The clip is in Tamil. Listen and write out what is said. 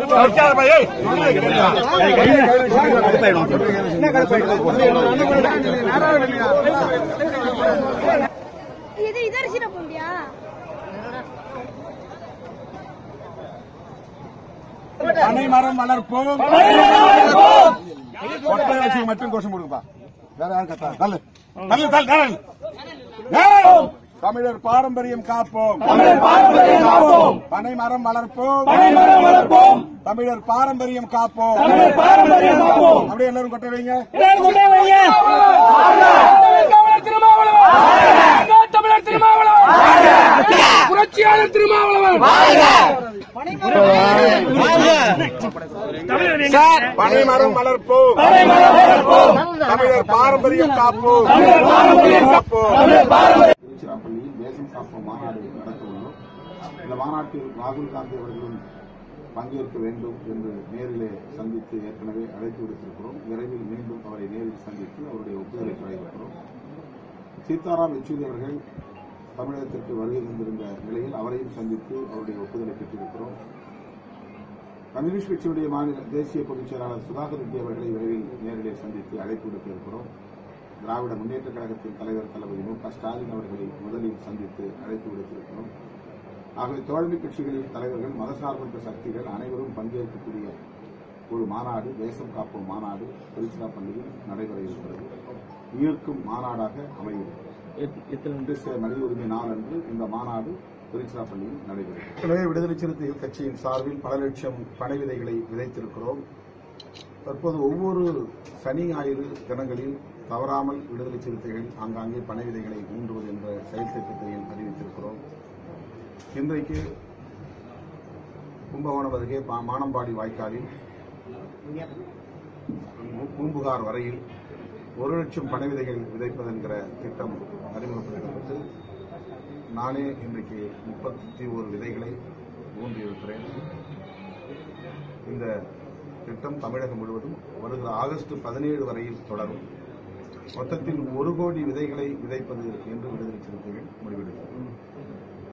இது இதரிசிட போண்டியா பனை மரம் வளர்ப்போம் ஒற்றை வச்சு மட்டும் கோஷம் கொடுப்பா வேற யாரும் கத்தா தள்ளு தள்ளு தள்ளு தள்ளு ஏய்! தமிழர் பாரம்பரியம் காப்போம் பனை மரம் வளர்ப்போம் தமிழர் பாரம்பரியம் காப்போம் அப்படியே எல்லாரும் கொட்ட வைங்க தமிழர் திருமாவளவன் புரட்சியாளர் திருமாவளவன் பனை மரம் வளர்ப்போம் தமிழர் பாரம்பரியம் காப்போம் காப்போம் திருச்சிராப்பள்ளியில் தேசம் காப்போம் மாநாடு நடத்த உள்ளோம் இந்த மாநாட்டில் ராகுல் காந்தி அவர்களும் பங்கேற்க வேண்டும் என்று நேரிலே சந்தித்து ஏற்கனவே அழைப்பு விடுத்திருக்கிறோம் விரைவில் மீண்டும் அவரை நேரில் சந்தித்து அவருடைய ஒப்புதலை பெற இருக்கிறோம் சீதாராம் யெச்சூரி அவர்கள் தமிழகத்திற்கு வருகை தந்திருந்த நிலையில் அவரையும் சந்தித்து அவருடைய ஒப்புதலை பெற்றிருக்கிறோம் கம்யூனிஸ்ட் கட்சியுடைய மாநில தேசிய பொதுச் செயலாளர் சுதாகர் ரெட்டி அவர்களை விரைவில் நேரிலே சந்தித்து அழைப்பு விடுத்திருக்கிறோம் திராவிட முன்னேற்ற கழகத்தின் தலைவர் தளபதி மு க ஸ்டாலின் அவர்களை முதலில் சந்தித்து அழைப்பு விடுத்திருக்கிறோம் ஆகவே தோழமை கட்சிகளின் தலைவர்கள் மதசார்பற்ற சக்திகள் அனைவரும் பங்கேற்கக்கூடிய ஒரு மாநாடு தேசம் காப்போம் மாநாடு திருச்சிராப்பள்ளியில் நடைபெற இருக்கிறது ஈர்க்கும் மாநாடாக அமையும் தேசிய மனித உரிமை நாள் அன்று இந்த மாநாடு திருச்சிராப்பள்ளியில் நடைபெறும் எனவே விடுதலை சிறுத்தைகள் கட்சியின் சார்பில் பல லட்சம் பனை விதைகளை விதைத்திருக்கிறோம் தற்போது ஒவ்வொரு சனி ஞாயிறு தினங்களில் தவறாமல் விடுதலை சிறுத்தைகள் ஆங்காங்கே பனை விதைகளை ஊன்றுவது என்ற செயல் திட்டத்தையும் அறிவித்திருக்கிறோம் இன்றைக்கு கும்பகோணம் அருகே பா- மானம்பாடி வாய்க்காலில் பூ- பூம்புகார் வரையில் ஒரு லட்சம் பனை விதைகள் விதைப்பது என்கிற திட்டம் அறிமுகப்படுத்தப்பட்டு நானே இன்றைக்கு முப்பத்தி ஒரு விதைகளை ஊன்றியிருக்கிறேன் இந்த திட்டம் தமிழகம் முழுவதும் வருகிற ஆகஸ்ட் பதினேழு வரையில் தொடரும் மொத்தத்தில் ஒரு கோடி விதைகளை விதைப்பது என்று விடுதலை சிறுத்தைகள் முடிவெடுத்தது